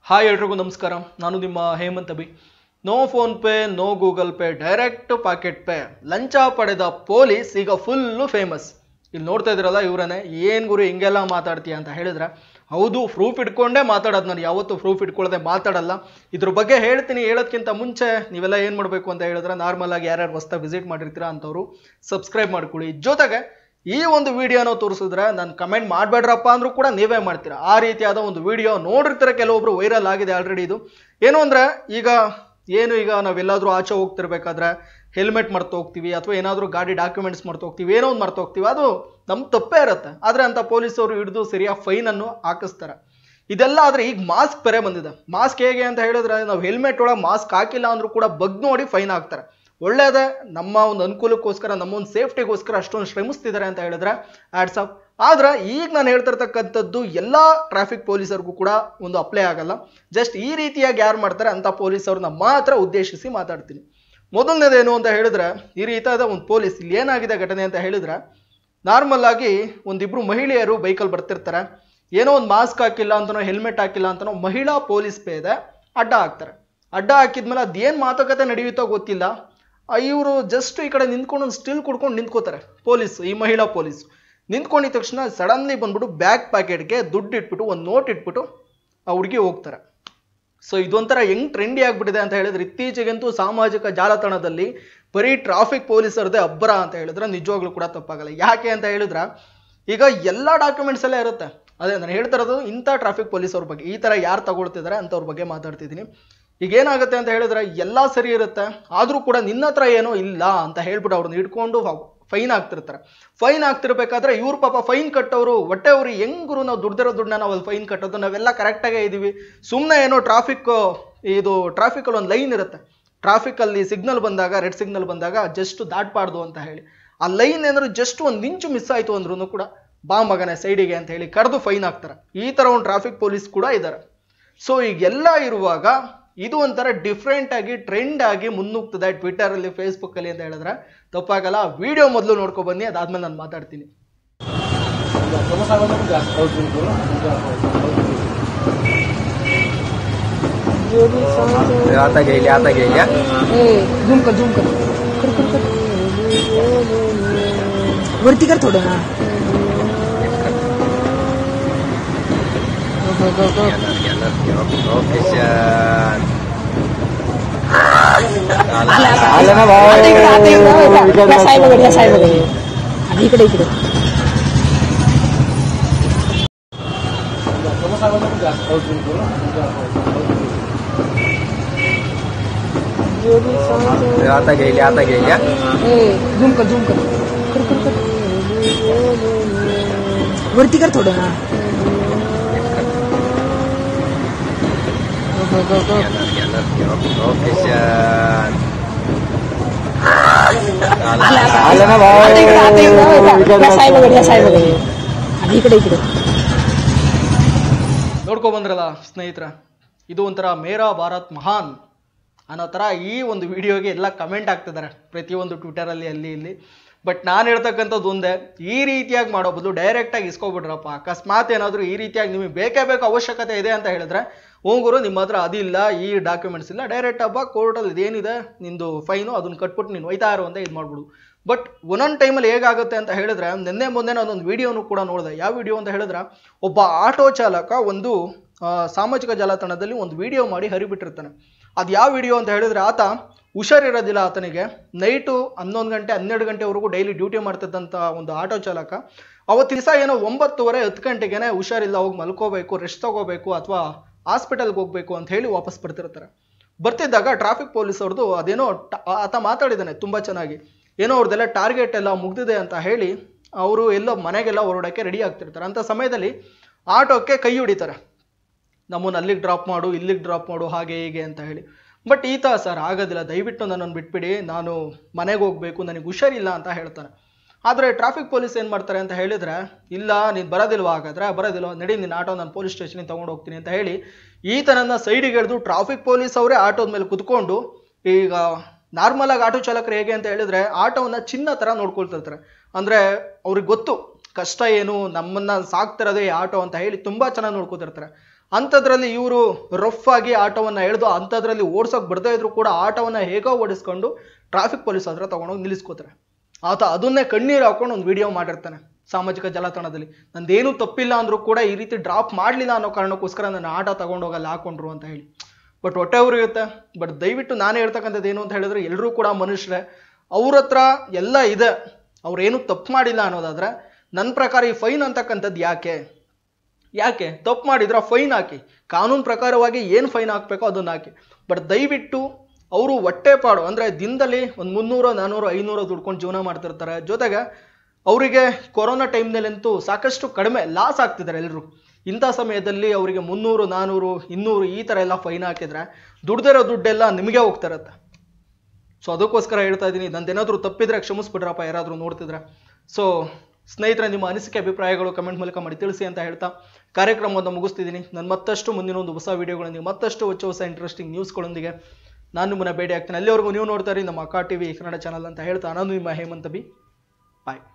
Hi ಎಲ್ರಿಗೂ ನಮಸ್ಕಾರ ನಾನು ನಿಮ್ಮ Hemanth Abhi no PhonePe no Google pay direct pocket pay ಲಂಚ ಪಡೆದ ಪೊಲೀಸ್ ಈಗ ಫುಲ್ಲು ಫೇಮಸ್ ಇಲ್ಲಿ ನೋಡ್ತಾ ಇದ್ರಲ್ಲ ಇವರನ್ನೇ ಏನು ಗುರು ಹಿಂಗೆಲ್ಲ ಮಾತಾಡ್ತೀಯ ಅಂತ ಹೇಳಿದ್ರೆ ಹೌದು ಪ್ರೂಫ್ ಇಟ್ಕೊಂಡೇ ಮಾತಾಡೋದು ನಾನು ಯಾವತ್ತೂ ಪ್ರೂಫ್ ಇಟ್ಕೊಳ್ಳದೆ ಮಾತಾಡಲ್ಲ ಇದ್ರ ಬಗ್ಗೆ ಹೇಳ್ತೀನಿ ಹೇಳೋದ್ಕಿಂತ ಮುಂಚೆ ನೀವೆಲ್ಲ ಏನು ಮಾಡಬೇಕು ಅಂತ ಹೇಳಿದ್ರೆ ನಾರ್ಮಲ್ ಆಗಿ ಯಾರ್ಯಾರು ಹೊಸ್ತಾ ವಿಸಿಟ್ ಮಾಡಿರ್ತೀರಾ ಅಂಥವ್ರು ಸಬ್ಸ್ಕ್ರೈಬ್ ಮಾಡ್ಕೊಳ್ಳಿ ಜೊತೆಗೆ ಈ ಒಂದು ವಿಡಿಯೋನ ತೋರಿಸಿದ್ರೆ ನಾನು ಕಮೆಂಟ್ ಮಾಡಬೇಡ್ರಪ್ಪ ಅಂದ್ರೂ ಕೂಡ ನೀವೇ ಮಾಡ್ತೀರಾ ಆ ರೀತಿಯಾದ ಒಂದು ವಿಡಿಯೋ ನೋಡಿರ್ತೀರ ಕೆಲವೊಬ್ರು ವೈರಲ್ ಆಗಿದೆ ಆಲ್ರೆಡಿ ಇದು ಏನು ಅಂದರೆ ಈಗ ಏನು ಈಗ ನಾವೆಲ್ಲಾದರೂ ಆಚೆ ಹೋಗ್ತಿರ್ಬೇಕಾದ್ರೆ ಹೆಲ್ಮೆಟ್ ಮರ್ತು ಹೋಗ್ತೀವಿ ಅಥವಾ ಏನಾದರೂ ಗಾಡಿ ಡಾಕ್ಯುಮೆಂಟ್ಸ್ ಮರ್ತು ಹೋಗ್ತೀವಿ ಏನೋ ಒಂದು ಮರ್ತು ಹೋಗ್ತೀವಿ ಅದು ನಮ್ಮ ತಪ್ಪೇ ಇರುತ್ತೆ ಆದರೆ ಅಂತ ಪೊಲೀಸವರು ಹಿಡಿದು ಸರಿಯಾಗಿ ಫೈನನ್ನು ಹಾಕಿಸ್ತಾರೆ ಇದೆಲ್ಲ ಆದರೆ ಈಗ ಮಾಸ್ಕ್ ಬೇರೆ ಬಂದಿದೆ ಮಾಸ್ಕ್ ಹೇಗೆ ಅಂತ ಹೇಳಿದ್ರೆ ನಾವು ಹೆಲ್ಮೆಟ್ ಒಳಗೆ ಮಾಸ್ಕ್ ಹಾಕಿಲ್ಲ ಅಂದ್ರೂ ಕೂಡ ಬಗ್ ನೋಡಿ ಫೈನ್ ಹಾಕ್ತಾರೆ ಒಳ್ಳೇದೇ ನಮ್ಮ ಒಂದು ಅನುಕೂಲಕ್ಕೋಸ್ಕರ ನಮ್ಮ ಒಂದು ಸೇಫ್ಟಿಗೋಸ್ಕರ ಅಷ್ಟೊಂದು ಶ್ರಮಿಸ್ತಿದ್ದಾರೆ ಅಂತ ಹೇಳಿದ್ರೆ ಆಡ್ಸ್ ಅಪ್ ಆದ್ರೆ ಈಗ ನಾನು ಹೇಳ್ತಿರ್ತಕ್ಕಂಥದ್ದು ಎಲ್ಲ ಟ್ರಾಫಿಕ್ ಪೊಲೀಸರಿಗೂ ಕೂಡ ಒಂದು ಅಪ್ಲೈ ಆಗಲ್ಲ ಜಸ್ಟ್ ಈ ರೀತಿಯಾಗಿ ಯಾರು ಮಾಡ್ತಾರೆ ಅಂತ ಪೊಲೀಸವ್ರನ್ನ ಮಾತ್ರ ಉದ್ದೇಶಿಸಿ ಮಾತಾಡ್ತೀನಿ ಮೊದಲನೇದೇನು ಅಂತ ಹೇಳಿದ್ರೆ ಈ ರೀತಿಯಾದ ಒಂದು ಪೊಲೀಸ್ ಇಲ್ಲಿ ಏನಾಗಿದೆ ಘಟನೆ ಅಂತ ಹೇಳಿದ್ರೆ ನಾರ್ಮಲ್ ಆಗಿ ಒಂದಿಬ್ರು ಮಹಿಳೆಯರು ಬೈಕಲ್ಲಿ ಬರ್ತಿರ್ತಾರೆ ಏನೋ ಒಂದು ಮಾಸ್ಕ್ ಹಾಕಿಲ್ಲ ಅಂತನೋ ಹೆಲ್ಮೆಟ್ ಹಾಕಿಲ್ಲ ಅಂತನೋ ಮಹಿಳಾ ಪೊಲೀಸ್ ಪೇದೆ ಅಡ್ಡ ಹಾಕ್ತಾರೆ ಅಡ್ಡ ಹಾಕಿದ್ಮೇಲೆ ಅದೇನು ಮಾತುಕತೆ ನಡೆಯುತ್ತೋ ಗೊತ್ತಿಲ್ಲ ಇವರು ಜಸ್ಟ್ ಈ ಕಡೆ ನಿಂತ್ಕೊಂಡು ಒಂದು ಸ್ಟಿಲ್ ಕುಡ್ಕೊಂಡು ನಿಂತ್ಕೋತಾರೆ ಪೊಲೀಸ್ ಈ ಮಹಿಳಾ ಪೊಲೀಸ್ ನಿಂತ್ಕೊಂಡಿದ ತಕ್ಷಣ ಸಡನ್ಲಿ ಬಂದ್ಬಿಟ್ಟು ಬ್ಯಾಕ್ ಪ್ಯಾಕೆಟ್ಗೆ ದುಡ್ಡು ಇಟ್ಬಿಟ್ಟು ಒಂದು ನೋಟ್ ಇಟ್ಬಿಟ್ಟು ಆ ಹುಡುಗಿ ಹೋಗ್ತಾರೆ ಸೊ ಇದೊಂಥರ ಹೆಂಗ್ ಟ್ರೆಂಡಿ ಆಗ್ಬಿಟ್ಟಿದೆ ಅಂತ ಹೇಳಿದ್ರೆ ಇತ್ತೀಚೆಗಂತೂ ಸಾಮಾಜಿಕ ಜಾಲತಾಣದಲ್ಲಿ ಬರೀ ಟ್ರಾಫಿಕ್ ಪೊಲೀಸರದೇ ಅಬ್ಬರ ಅಂತ ಹೇಳಿದ್ರೆ ನಿಜವಾಗ್ಲೂ ಕೂಡ ತಪ್ಪಾಗಲ್ಲ ಯಾಕೆ ಅಂತ ಹೇಳಿದ್ರೆ ಈಗ ಎಲ್ಲ ಡಾಕ್ಯುಮೆಂಟ್ಸ್ ಎಲ್ಲ ಇರುತ್ತೆ ಅದೇ ನಾನು ಹೇಳ್ತಾ ಇರೋದು ಇಂಥ ಟ್ರಾಫಿಕ್ ಪೊಲೀಸವ್ರ ಬಗ್ಗೆ ಈ ಥರ ಯಾರು ತಗೊಳ್ತಿದ್ದಾರೆ ಅಂಥವ್ರ ಬಗ್ಗೆ ಮಾತಾಡ್ತಿದ್ದೀನಿ ಈಗ ಏನಾಗುತ್ತೆ ಅಂತ ಹೇಳಿದ್ರೆ ಎಲ್ಲ ಸರಿ ಇರುತ್ತೆ ಆದರೂ ಕೂಡ ನಿನ್ನ ಹತ್ರ ಏನೋ ಇಲ್ಲ ಅಂತ ಹೇಳ್ಬಿಟ್ಟು ಅವ್ರನ್ನ ಹಿಡ್ಕೊಂಡು ಫೈನ್ ಆಗ್ತಿರ್ತಾರೆ ಫೈನ್ ಆಗ್ತಿರ್ಬೇಕಾದ್ರೆ ಇವ್ರ ಪಾಪ ಫೈನ್ ಕಟ್ಟೋರು ಹೊಟ್ಟೆ ಅವ್ರು ಹೆಂಗರು ನಾವು ದುಡ್ದಿರೋ ದುಡ್ಡನ್ನ ನಾವು ಅಲ್ಲಿ ಫೈನ್ ಕಟ್ಟೋದು ನಾವೆಲ್ಲ ಕರೆಕ್ಟಾಗೇ ಇದ್ದೀವಿ ಸುಮ್ಮನೆ ಏನೋ ಟ್ರಾಫಿಕ್ ಇದು ಟ್ರಾಫಿಕಲ್ಲಿ ಒಂದು ಲೈನ್ ಇರುತ್ತೆ ಟ್ರಾಫಿಕಲ್ಲಿ ಸಿಗ್ನಲ್ ಬಂದಾಗ ರೆಡ್ ಸಿಗ್ನಲ್ ಬಂದಾಗ ಜಸ್ಟ್ ದಾಟ್ಬಾರ್ದು ಅಂತ ಹೇಳಿ ಆ ಲೈನ್ ಏನಾದ್ರು ಜಸ್ಟ್ ಒಂದು ಇಂಚು ಮಿಸ್ ಆಯಿತು ಅಂದ್ರೂ ಕೂಡ ಬಾ ಮಗನೇ ಸೈಡಿಗೆ ಅಂತ ಹೇಳಿ ಕರೆದು ಫೈನ್ ಹಾಕ್ತಾರೆ ಈ ಥರ ಒಂದು ಟ್ರಾಫಿಕ್ ಪೊಲೀಸ್ ಕೂಡ ಇದ್ದಾರೆ ಸೊ ಈಗೆಲ್ಲ ಇರುವಾಗ ಇದು ಒಂಥರ ಡಿಫ್ರೆಂಟ್ ಆಗಿ ಟ್ರೆಂಡ್ ಆಗಿ ಮುನ್ನುಗ್ತದೆ ಟ್ವಿಟರಲ್ಲಿ ಫೇಸ್ಬುಕ್ಕಲ್ಲಿ ಅಂತ ಹೇಳಿದ್ರೆ ತಪ್ಪಾಗಲ್ಲ ವಿಡಿಯೋ ಮೊದಲು ನೋಡ್ಕೊ ಬನ್ನಿ ಅದಾದ್ಮೇಲೆ ನಾನು ಮಾತಾಡ್ತೀನಿ आता गेली आता गेल्या झूम कर झूम कर कर कर कर वरती कर थोडं हा go, go, go, go. Official आला, आला. आलं ना भाऊ. आता इकडे, आता इकडे, या साईडला या साईडला आणि इकडे इकडे आता गेली आता गेल्या झूम कर झूम कर कर कर कर वरती कर थोडं हा go, go, go, go. Official आला, आला. आलं ना भाऊ. आता इकडे, आता इकडे, या साईडला या साईडला आणि इकडे इकडे ನೋಡ್ಕೊ ಬಂದ್ರಲ್ಲ ಸ್ನೇಹಿತರ ಇದು ಒಂಥರ ಮೇರಾ ಭಾರತ್ ಮಹಾನ್ ಅನ್ನೋ ಥರ ಈ ಒಂದು ವಿಡಿಯೋಗೆ ಎಲ್ಲ ಕಮೆಂಟ್ ಆಗ್ತಿದ್ದಾರೆ ಪ್ರತಿಯೊಂದು ಟ್ವಿಟರಲ್ಲಿ ಅಲ್ಲಿ ಇಲ್ಲಿ ಬಟ್ ನಾನು ಹೇಳ್ತಕ್ಕಂಥದ್ದು ಒಂದೇ ಈ ರೀತಿಯಾಗಿ ಮಾಡೋ ಬದಲು ಡೈರೆಕ್ಟಾಗಿ ಇಸ್ಕೊಬಿಡ್ರಪ್ಪ ಅಕಸ್ಮಾತ್ ಏನಾದರೂ ಈ ರೀತಿಯಾಗಿ ನಿಮಗೆ ಬೇಕೇ ಬೇಕು ಅವಶ್ಯಕತೆ ಇದೆ ಅಂತ ಹೇಳಿದ್ರೆ ಹೋಗುರು ನಿಮ್ಮ ಹತ್ರ ಅದಿಲ್ಲ ಈ ಡಾಕ್ಯುಮೆಂಟ್ಸ್ ಇಲ್ಲ ಡೈರೆಕ್ಟ್ ಹಬ್ಬ ಕೋರ್ಟಲ್ಲಿ ಇದೇನಿದೆ ನಿಂದು ಫೈನು ಅದನ್ನು ಕಟ್ಬಿಟ್ಟು ನೀನು ಒಯ್ತಾ ಇರು ಅಂತ ಇದು ಮಾಡ್ಬಿಡು ಬಟ್ ಒಂದೊಂದು ಟೈಮಲ್ಲಿ ಹೇಗಾಗುತ್ತೆ ಅಂತ ಹೇಳಿದ್ರೆ ನಿನ್ನೆ ಮೊನ್ನೆ ನಾನೊಂದು ವಿಡಿಯೋನು ಕೂಡ ನೋಡಿದೆ ಯಾವ ವಿಡಿಯೋ ಅಂತ ಹೇಳಿದ್ರೆ ಒಬ್ಬ ಆಟೋ ಚಾಲಕ ಒಂದು ಆ, ಸಾಮಾಜಿಕ ಜಾಲತಾಣದಲ್ಲಿ ಒಂದು ವಿಡಿಯೋ ಮಾಡಿ ಹರಿಬಿಟ್ಟಿರ್ತಾನೆ ಅದು ಯಾವ ವಿಡಿಯೋ ಅಂತ ಹೇಳಿದ್ರೆ ಆತ ಹುಷಾರಿರೋದಿಲ್ಲ ಆತನಿಗೆ ನೈಟು ಹನ್ನೊಂದು ಗಂಟೆ ಹನ್ನೆರಡು ಗಂಟೆವರೆಗೂ ಡೈಲಿ ಡ್ಯೂಟಿ ಮಾಡ್ತಿದ್ದಂಥ ಒಂದು ಆಟೋ ಚಾಲಕ ಅವತ್ತು ದಿವಸ ಏನೋ ಒಂಬತ್ತುವರೆ ಹತ್ತು ಗಂಟೆಗೆ ಹುಷಾರಿಲ್ಲ ಹೋಗಿ ಮಲ್ಕೋಬೇಕು ರೆಸ್ಟ್ ತಗೋಬೇಕು ಅಥವಾ ಹಾಸ್ಪಿಟಲ್ಗೆ ಹೋಗಬೇಕು ಅಂತ ಹೇಳಿ ವಾಪಸ್ ಬರ್ತಿರ್ತಾರೆ ಬರ್ತಿದ್ದಾಗ ಟ್ರಾಫಿಕ್ ಪೊಲೀಸ್ ಅವ್ರದ್ದು ಅದೇನೋ ಟ- ಆತ ಮಾತಾಡಿದ್ದಾನೆ ತುಂಬ ಚೆನ್ನಾಗಿ ಏನೋ ಅವ್ರದ್ದೆಲ್ಲ ಟಾರ್ಗೆಟ್ ಎಲ್ಲ ಮುಗ್ದಿದೆ ಅಂತ ಹೇಳಿ ಅವರು ಎಲ್ಲೋ ಮನೆಗೆಲ್ಲ ಹೊರಡೋಕ್ಕೆ ರೆಡಿ ಆಗ್ತಿರ್ತಾರೆ ಅಂಥ ಸಮಯದಲ್ಲಿ ಆಟೋಕ್ಕೆ ಕೈ ಹೊಡಿತಾರೆ ನಮ್ಮನ್ನು ಅಲ್ಲಿಗೆ ಡ್ರಾಪ್ ಮಾಡು ಇಲ್ಲಿಗೆ ಡ್ರಾಪ್ ಮಾಡು ಹಾಗೆ ಹೀಗೆ ಅಂತ ಹೇಳಿ ಬಟ್ ಈತ ಸರ್ ಆಗೋದಿಲ್ಲ ದಯವಿಟ್ಟು ನನ್ನನ್ನು ಬಿಟ್ಬಿಡಿ ನಾನು ಮನೆಗೆ ಹೋಗಬೇಕು ನನಗೆ ಹುಷಾರಿಲ್ಲ ಅಂತ ಹೇಳ್ತಾನೆ ಆದರೆ ಟ್ರಾಫಿಕ್ ಪೊಲೀಸ್ ಏನು ಮಾಡ್ತಾರೆ ಅಂತ ಹೇಳಿದರೆ ಇಲ್ಲ ನೀನು ಬರೋದಿಲ್ವಾ ಹಾಗಾದ್ರೆ ಬರೋದಿಲ್ವ ನಡಿ ನಿನ್ನ ಆಟೋ ನಾನು ಪೊಲೀಸ್ ಸ್ಟೇಷನಿಗೆ ತೊಗೊಂಡು ಹೋಗ್ತೀನಿ ಅಂತ ಹೇಳಿ ಈತನನ್ನು ಸೈಡಿಗೆ ಹಿಡಿದು ಟ್ರಾಫಿಕ್ ಪೊಲೀಸ್ ಅವರೇ ಆಟೋದ ಮೇಲೆ ಕುತ್ಕೊಂಡು ಈಗ ನಾರ್ಮಲ್ ಆಗಿ ಆಟೋ ಚಾಲಕರು ಹೇಗೆ ಅಂತ ಹೇಳಿದ್ರೆ ಆಟೋವನ್ನ ಚಿನ್ನ ಥರ ನೋಡ್ಕೊಳ್ತಿರ್ತಾರೆ ಅಂದರೆ ಅವ್ರಿಗೆ ಗೊತ್ತು ಕಷ್ಟ ಏನು ನಮ್ಮನ್ನ ಸಾಕ್ತಿರೋದೇ ಈ ಆಟೋ ಅಂತ ಹೇಳಿ ತುಂಬ ಚೆನ್ನಾಗಿ ನೋಡ್ಕೊತಿರ್ತಾರೆ ಅಂಥದ್ರಲ್ಲಿ ಇವರು ರಫ್ ಆಗಿ ಆಟೋವನ್ನು ಎಳೆದು ಅಂಥದ್ರಲ್ಲಿ ಓಡ್ಸೋಕೆ ಬರ್ದೇ ಇದ್ರು ಕೂಡ ಆಟೋವನ್ನು ಹೇಗೋ ಓಡಿಸ್ಕೊಂಡು ಟ್ರಾಫಿಕ್ ಪೊಲೀಸ್ ಹತ್ರ ತಗೊಂಡೋಗಿ ನಿಲ್ಲಿಸ್ಕೋತಾರೆ ಆತ ಅದನ್ನೇ ಕಣ್ಣೀರು ಹಾಕೊಂಡು ಒಂದು ವಿಡಿಯೋ ಮಾಡಿರ್ತಾನೆ ಸಾಮಾಜಿಕ ಜಾಲತಾಣದಲ್ಲಿ ನಂದೇನು ತಪ್ಪಿಲ್ಲ ಅಂದ್ರೂ ಕೂಡ ಈ ರೀತಿ ಡ್ರಾಪ್ ಮಾಡಲಿಲ್ಲ ಅನ್ನೋ ಕಾರಣಕ್ಕೋಸ್ಕರ ನನ್ನ ಆಟ ತಗೊಂಡೋಗಲ್ಲ ಹಾಕೊಂಡ್ರು ಅಂತ ಹೇಳಿ ಬಟ್ ಹೊಟ್ಟೆ ಇರುತ್ತೆ ಬಟ್ ದಯವಿಟ್ಟು ನಾನೇ ಹೇಳ್ತಕ್ಕಂಥದ್ದು ಏನು ಅಂತ ಹೇಳಿದ್ರೆ ಎಲ್ಲರೂ ಕೂಡ ಮನುಷ್ಯರೇ ಅವ್ರ ಹತ್ರ ಎಲ್ಲ ಇದೆ ಅವ್ರೇನು ತಪ್ಪು ಮಾಡಿಲ್ಲ ಅನ್ನೋದಾದ್ರೆ ನನ್ನ ಪ್ರಕಾರ ಈ ಫೈನ್ ಅಂತಕ್ಕಂಥದ್ದು ಯಾಕೆ ಯಾಕೆ ತಪ್ಪು ಮಾಡಿದ್ರೆ ಫೈನ್ ಹಾಕಿ ಕಾನೂನು ಪ್ರಕಾರವಾಗಿ ಏನು ಫೈನ್ ಹಾಕಬೇಕೋ ಅದನ್ನು ಹಾಕಿ ಬಟ್ ದಯವಿಟ್ಟು ಅವರು ಹೊಟ್ಟೆಪಾಡು ಅಂದರೆ ದಿನದಲ್ಲಿ ಒಂದು ಮುನ್ನೂರು ನಾನ್ನೂರು ಐನೂರು ದುಡ್ಕೊಂಡು ಜೀವನ ಮಾಡ್ತಿರ್ತಾರೆ ಜೊತೆಗೆ ಅವರಿಗೆ ಕೊರೋನಾ ಟೈಮ್ನಲ್ಲಂತೂ ಸಾಕಷ್ಟು ಕಡಿಮೆ ಲಾಸ್ ಆಗ್ತಿದ್ದಾರೆ ಎಲ್ಲರೂ ಇಂಥ ಸಮಯದಲ್ಲಿ ಅವರಿಗೆ ಮುನ್ನೂರು ನಾನ್ನೂರು ಇನ್ನೂರು ಈ ಥರ ಎಲ್ಲ ಫೈನ್ ಹಾಕಿದ್ರೆ ದುಡ್ದಿರೋ ದುಡ್ಡೆಲ್ಲ ನಿಮಗೆ ಹೋಗ್ತಾ ಇರುತ್ತೆ ಸೊ ಅದಕ್ಕೋಸ್ಕರ ಹೇಳ್ತಾ ಇದ್ದೀನಿ ನಂದೇನಾದರೂ ತಪ್ಪಿದ್ರೆ ಕ್ಷಮಿಸ್ಬಿಡ್ರಪ್ಪ ಯಾರಾದರೂ ನೋಡ್ತಿದ್ರೆ ಸೊ ಸ್ನೇಹಿತರೆ ನಿಮ್ಮ ಅನಿಸಿಕೆ ಅಭಿಪ್ರಾಯಗಳು ಕಮೆಂಟ್ ಮೂಲಕ ಮಾಡಿ ತಿಳಿಸಿ ಅಂತ ಹೇಳ್ತಾ ಕಾರ್ಯಕ್ರಮವನ್ನು ಮುಗಿಸ್ತಿದ್ದೀನಿ ನಾನು ಮತ್ತಷ್ಟು ಮುಂದಿನ ಒಂದು ಹೊಸ ವಿಡಿಯೋಗಳೊಂದಿಗೆ ಮತ್ತಷ್ಟು ಹೊಸ ಹೊಸ ಇಂಟ್ರೆಸ್ಟಿಂಗ್ ನ್ಯೂಸ್ಗಳೊಂದಿಗೆ ನಾನು ನಿಮ್ಮನ್ನ ಭೇಟಿ ಆಗ್ತೀನಿ ಅಲ್ಲಿವರೆಗೂ ನೀವು ನೋಡ್ತಾ ಇರಿ ನಮ್ಮ ಅಕ್ಕಾ ಟಿವಿ ಕನ್ನಡ ಚಾನಲ್ ಅಂತ ಹೇಳ್ತಾ ನಾನು ನಿಮ್ಮ ಹೇಮಂತ್ ಬಿ ಬಾಯ್